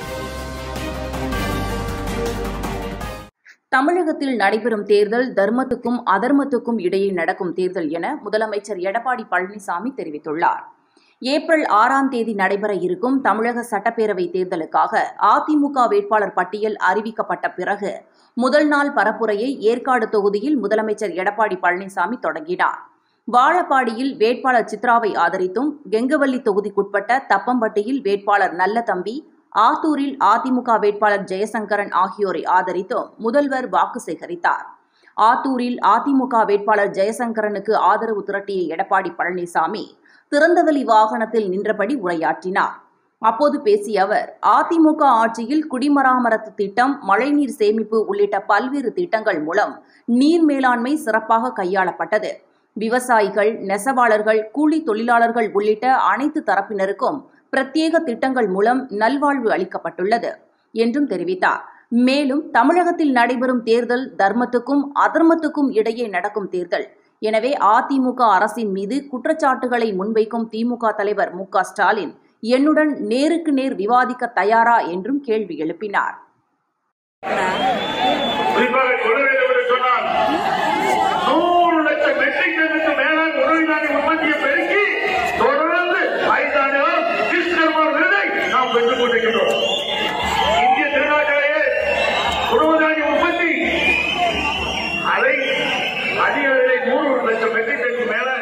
தமிழகத்தில் நடைபெறும் தேர்தல் தர்மத்துக்கும் அதர்மத்துக்கும் இடையே நடக்கும் தேர்தல் என முதலமைச்சர் எடப்பாடி பழனிசாமி தெரிவித்துள்ளார் ஏப்ரல் ஆறாம் தேதி நடைபெற இருக்கும் தமிழக சட்டப்பேரவை தேர்தலுக்காக அதிமுக வேட்பாளர் பட்டியல் அறிவிக்கப்பட்ட பிறகு முதல் நாள் பரப்புரையை ஏற்காடு தொகுதியில் முதலமைச்சர் எடப்பாடி பழனிசாமி தொடங்கினார் வாழப்பாடியில் வேட்பாளர் சித்ராவை ஆதரித்தும் கெங்கவல்லி தொகுதிக்குட்பட்ட தப்பம்பட்டியில் வேட்பாளர் நல்லதம்பி ஆத்தூரில் அதிமுக வேட்பாளர் ஜெயசங்கரன் ஆகியோரை ஆதரித்தும் முதல்வர் வாக்கு சேகரித்தார் ஆத்தூரில் அதிமுக வேட்பாளர் ஜெயசங்கரனுக்கு ஆதரவு திரட்டிய எடப்பாடி பழனிசாமி திறந்தவெளி வாகனத்தில் நின்றபடி உரையாற்றினார் அப்போது பேசிய அவர் அதிமுக ஆட்சியில் குடிமராமத்து திட்டம் மழைநீர் சேமிப்பு உள்ளிட்ட பல்வேறு திட்டங்கள் மூலம் நீர் மேலாண்மை சிறப்பாக கையாளப்பட்டது விவசாயிகள் நெசவாளர்கள் கூலி தொழிலாளர்கள் உள்ளிட்ட அனைத்து தரப்பினருக்கும் பிரத்யேக திட்டங்கள் மூலம் நல்வாழ்வு அளிக்கப்பட்டுள்ளது என்றும் தெரிவித்தார் மேலும் தமிழகத்தில் நடைபெறும் தேர்தல் தர்மத்துக்கும் அதர்மத்துக்கும் இடையே நடக்கும் தேர்தல் எனவே அதிமுக அரசின் மீது குற்றச்சாட்டுகளை முன்வைக்கும் திமுக தலைவர் மு க ஸ்டாலின் என்னுடன் நேருக்கு நேர் விவாதிக்க தயாரா என்றும் கேள்வி எழுப்பினார் குறிப்பாக சொல்ல வேண்டும் என்று சொன்னால் நூறு லட்சம் மெட்ரிக் டன்னுக்கு மேலான உணவு தானிய உற்பத்தியை பெருக்கி தொடர்ந்து ஐந்தாண்டுகள் கிருஷ்ணர்மார் விருதை நாம் பெற்றுக் கொண்டிருக்கின்றோம் இந்திய திருநாட்டிலேயே உணவு தானிய உற்பத்தி அதை அதிக விலை நூறு லட்சம் மெட்ரிக் டன்னுக்கு மேல